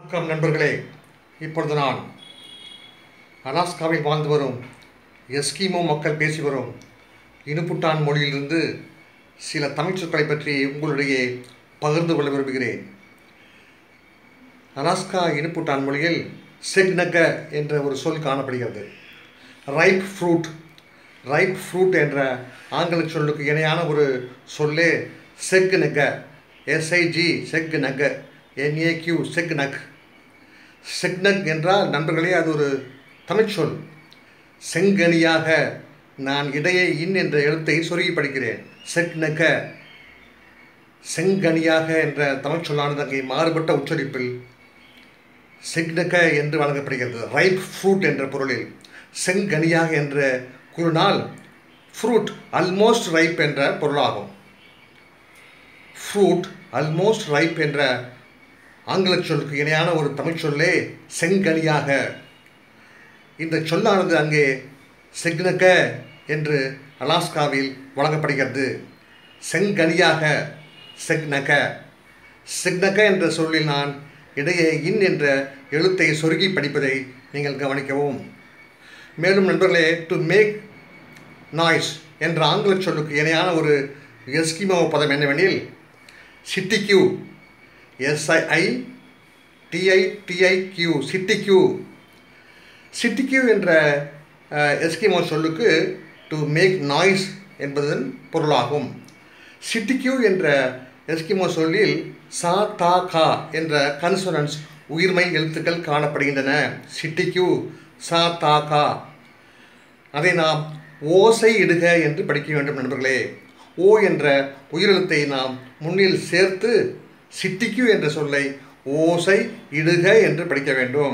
வணக்கம் நண்பர்களே இப்பொழுது நான் அலாஸ்காவில் வாழ்ந்து வரும் எஸ்கிமோ மக்கள் பேசி வரும் இனுப்புட்டான் மொழியிலிருந்து சில தமிழ் சொற்களை பற்றி உங்களிடையே பகிர்ந்து கொள்ள விரும்புகிறேன் அலாஸ்கா இனுப்புட்டான் மொழியில் செக்னக என்ற ஒரு சொல் காணப்படுகிறது ரைப் ஃப்ரூட் ரைப் ஃப்ரூட் என்ற ஆங்கில சொல்லுக்கு இணையான ஒரு சொல்லே செக் நக எஸ்ஐஜி செக் நக என்ஏக்யூ செக் நக் செக்னக் என்றால் நண்பர்களே அது ஒரு தமிழ் சொல் செங்கனியாக நான் இடையே இன் என்ற எழுத்தை சொருகி படிக்கிறேன் செக்னக செங்கனியாக என்ற தமிழ் சொல்லானது அங்கே மாறுபட்ட உச்சரிப்பில் செக்னக என்று வழங்கப்படுகிறது ரைப் ஃப்ரூட் என்ற பொருளில் செங்கனியாக என்ற கூறினால் ஃப்ரூட் அல்மோஸ்ட் ரைப் என்ற பொருளாகும் ஃப்ரூட் அல்மோஸ்ட் ரைப் என்ற ஆங்கில சொல்லுக்கு இணையான ஒரு தமிழ் சொல்லே செங்கனியாக இந்த சொல்லானது அங்கே செக்னக என்று அலாஸ்காவில் வழங்கப்படுகிறது செங்கனியாக செக்னக செக்னக என்ற சொல்லில் நான் இடையே இன் என்ற எழுத்தை சொருகி படிப்பதை நீங்கள் கவனிக்கவும் மேலும் நண்பர்களே டு மேக் நாய்ஸ் என்ற ஆங்கில சொல்லுக்கு இணையான ஒரு எஸ்கிமோ பதம் என்னவெனில் சிட்டிக்யூ எஸ்ஐஐ டிஐடிஐக்யூ சிட்டிக்யூ சிட்டிக்யூ என்ற எஸ்கிமோ சொல்லுக்கு டு மேக் நாய்ஸ் என்பதன் பொருளாகும் சிட்டிக்யூ என்ற எஸ்கிமோ சொல்லில் சா தா கா என்ற கன்சோனன்ஸ் உயிர்மை எழுத்துக்கள் காணப்படுகின்றன சிட்டிக்யூ சா தா கா அதை நாம் ஓசை இடுக என்று படிக்க வேண்டும் நண்பர்களே ஓ என்ற உயிரெழுத்தை நாம் முன்னில் சேர்த்து சிட்டிக்கு என்ற சொல்லை ஓசை இடுக என்று படிக்க வேண்டும்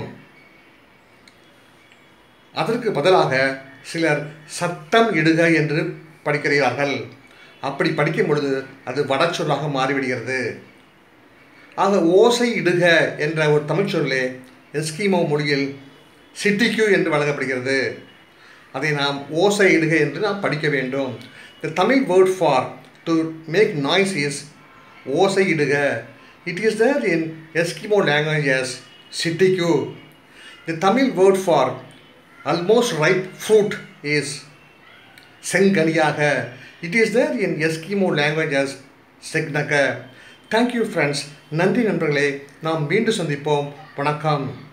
அதற்கு பதிலாக சிலர் சத்தம் இடுக என்று படிக்கிறார்கள் அப்படி படிக்கும் பொழுது அது வடச்சொல்லாக மாறிவிடுகிறது ஆக ஓசை இடுக என்ற ஒரு தமிழ் சொல்லே எஸ்கிமோ மொழியில் சிட்டிக்யூ என்று வழங்கப்படுகிறது அதை நாம் ஓசை இடுக என்று நாம் படிக்க வேண்டும் the Tamil word for to make noise is ஓசை இடுக it is there in Eskimo languages சிட்டிக்யூ the Tamil word for almost right fruit is செங்கனியாக it is there in Eskimo languages செக்னக தேங்க்யூ ஃப்ரெண்ட்ஸ் நன்றி நண்பர்களே நாம் மீண்டும் சந்திப்போம் வணக்கம்